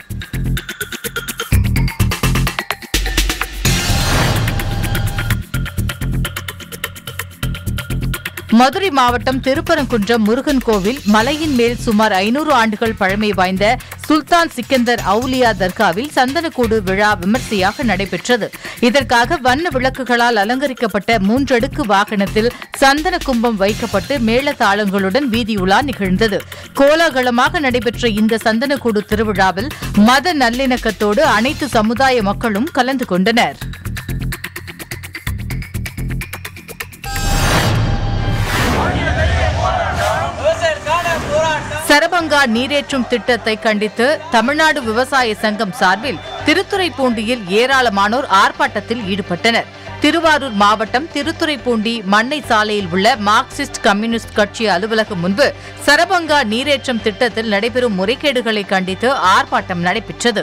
மதுரை மாவட்டம் திருப்பரங்குன்றம் முருகன் கோவில் மலையின் மேல் சுமார் ஐநூறு ஆண்டுகள் பழமை வாய்ந்த சுல்தான் சிக்கந்தர் அவுலியா தர்காவில் சந்தனக்கூடு விழா விமர்சையாக நடைபெற்றது இதற்காக வண்ண விளக்குகளால் அலங்கரிக்கப்பட்ட மூன்றடுக்கு வாகனத்தில் சந்தன கும்பம் வைக்கப்பட்டு மேளதாளங்களுடன் வீதியுலா நிகழ்ந்தது கோலாகலமாக நடைபெற்ற இந்த சந்தனக்கூடு திருவிழாவில் மத நல்லிணக்கத்தோடு அனைத்து சமுதாய மக்களும் கலந்து கொண்டனர் சரபங்கா நீரேற்றும் திட்டத்தை கண்டித்து தமிழ்நாடு விவசாய சங்கம் சார்பில் திருத்துறைப்பூண்டியில் ஏராளமானோர் ஆர்ப்பாட்டத்தில் ஈடுபட்டனர் திருவாரூர் மாவட்டம் திருத்துறைப்பூண்டி மண்ணை சாலையில் உள்ள மார்க்சிஸ்ட் கம்யூனிஸ்ட் கட்சி அலுவலகம் முன்பு சரபங்கா நீரேற்றும் திட்டத்தில் நடைபெறும் முறைகேடுகளை கண்டித்து ஆர்ப்பாட்டம் நடைபெற்றது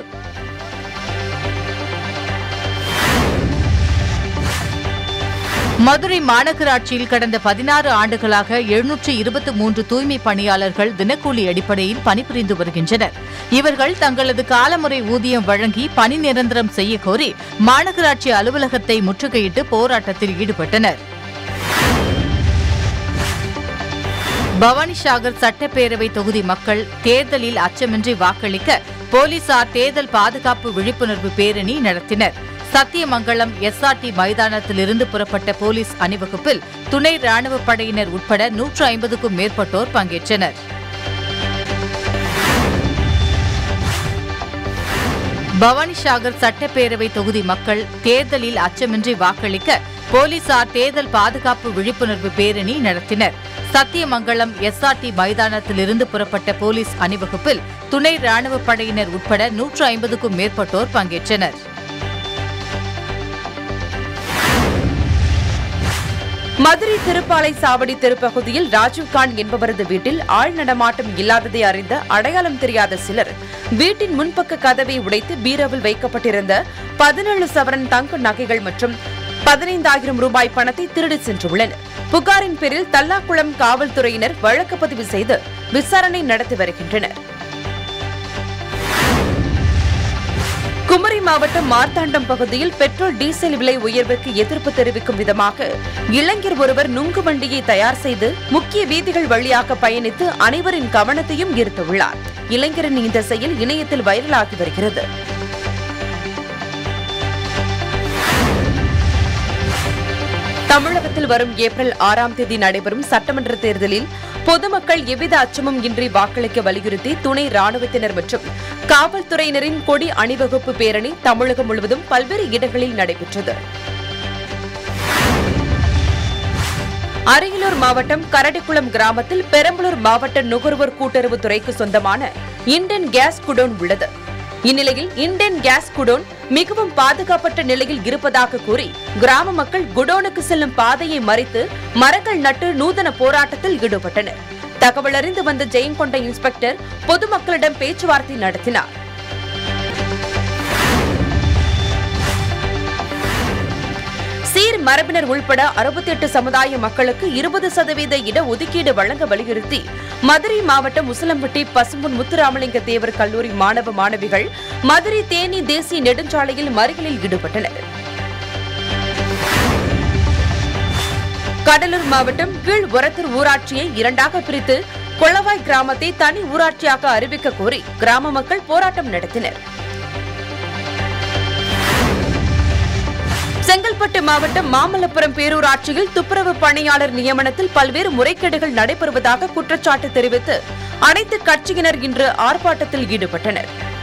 மதுரை மாநகராட்சியில் கடந்த பதினாறு ஆண்டுகளாக எழுநூற்று இருபத்தி மூன்று தூய்மை பணியாளர்கள் தினக்கூலி அடிப்படையில் பணிபுரிந்து வருகின்றனர் இவர்கள் தங்களது காலமுறை ஊதியம் வழங்கி பணி நிரந்தரம் செய்ய கோரி மாநகராட்சி அலுவலகத்தை முற்றுகையிட்டு போராட்டத்தில் ஈடுபட்டனர் பவானிசாகர் சட்டப்பேரவை தொகுதி மக்கள் தேர்தலில் அச்சமின்றி வாக்களிக்க போலீசார் தேர்தல் பாதுகாப்பு விழிப்புணர்வு பேரணி நடத்தினர் சத்தியமங்கலம் எஸ்ஆர்டி மைதானத்திலிருந்து புறப்பட்ட போலீஸ் அணிவகுப்பில் துணை ராணுவப் படையினர் உட்பட நூற்று ஐம்பதுக்கும் மேற்பட்டோர் பங்கேற்றனர் பவானிசாகர் சட்டப்பேரவை தொகுதி மக்கள் தேர்தலில் அச்சமின்றி வாக்களிக்க போலீசார் தேர்தல் பாதுகாப்பு விழிப்புணர்வு பேரணி நடத்தினர் சத்தியமங்கலம் எஸ்ஆர்டி மைதானத்திலிருந்து புறப்பட்ட போலீஸ் அணிவகுப்பில் துணை ராணுவப் படையினர் உட்பட நூற்று ஐம்பதுக்கும் மேற்பட்டோர் பங்கேற்றனர் மதுரை திருப்பாலை சாவடி தெருப்பகுதியில் ராஜீவ்கான் என்பவரது வீட்டில் ஆள் நடமாட்டம் இல்லாததை அறிந்த அடையாளம் தெரியாத சிலர் வீட்டின் முன்பக்க கதவை உடைத்து பீரோவில் வைக்கப்பட்டிருந்த பதினேழு சவரன் தங்க நகைகள் மற்றும் பதினைந்தாயிரம் ரூபாய் பணத்தை திருடி சென்றுள்ளனர் புகாரின் பேரில் தல்லாக்குளம் காவல்துறையினர் வழக்கு பதிவு செய்து விசாரணை நடத்தி வருகின்றனர் குமரி மாவட்டம் மார்த்தாண்டம் பகுதியில் பெட்ரோல் டீசல் விலை உயர்வுக்கு எதிர்ப்பு தெரிவிக்கும் விதமாக இளைஞர் ஒருவர் நுங்கு வண்டியை தயார் செய்து முக்கிய வீதிகள் வழியாக பயணித்து அனைவரின் கவனத்தையும் ஈர்த்துள்ளார் இளைஞரின் இந்த செயல் இணையத்தில் வைரலாகி வருகிறது தமிழகத்தில் வரும் ஏப்ரல் ஆறாம் தேதி நடைபெறும் சட்டமன்ற தேர்தலில் பொதுமக்கள் எவ்வித அச்சமும் இன்றி வாக்களிக்க வலியுறுத்தி துணை ராணுவத்தினர் மற்றும் காவல்துறையினரின் கொடி அணிவகுப்பு பேரணி தமிழகம் முழுவதும் பல்வேறு இடங்களில் நடைபெற்றது அரியலூர் மாவட்டம் கரடிக்குளம் கிராமத்தில் பெரம்பலூர் மாவட்ட நுகர்வோர் கூட்டுறவு துறைக்கு சொந்தமான இண்டன் கேஸ் குடோன் உள்ளது இந்நிலையில் இண்டேன் கேஸ் குடோன் மிகவும் பாதுகாப்பற்ற நிலையில் இருப்பதாக கூறி கிராம மக்கள் குடோனுக்கு செல்லும் பாதையை மறித்து மரங்கள் நட்டு நூதன போராட்டத்தில் ஈடுபட்டனர் தகவல் அறிந்து வந்த ஜெயங்கொண்ட இன்ஸ்பெக்டர் பொதுமக்களிடம் பேச்சுவார்த்தை நடத்தினார் சீர் மரபினர் உள்பட அறுபத்தி எட்டு சமுதாய மக்களுக்கு இருபது சதவீத இட ஒதுக்கீடு வழங்க வலியுறுத்தி மதுரை மாவட்டம் உசிலம்பட்டி பசும்பொன் முத்துராமலிங்க தேவர் கல்லூரி மாணவ மாணவிகள் மதுரை தேனி தேசிய நெடுஞ்சாலையில் மறியலில் ஈடுபட்டனர் கடலூர் மாவட்டம் கீழ் ஒரத்தூர் ஊராட்சியை இரண்டாக பிரித்து கொளவாய் கிராமத்தை தனி ஊராட்சியாக அறிவிக்க கோரி கிராம மக்கள் போராட்டம் நடத்தினர் செங்கல்பட்டு மாவட்டம் மாமல்லபுரம் பேரூராட்சியில் துப்புரவு பணியாளர் நியமனத்தில் பல்வேறு முறைகேடுகள் நடைபெறுவதாக குற்றச்சாட்டு தெரிவித்து அனைத்து கட்சியினர் இன்று ஆர்ப்பாட்டத்தில் ஈடுபட்டனர்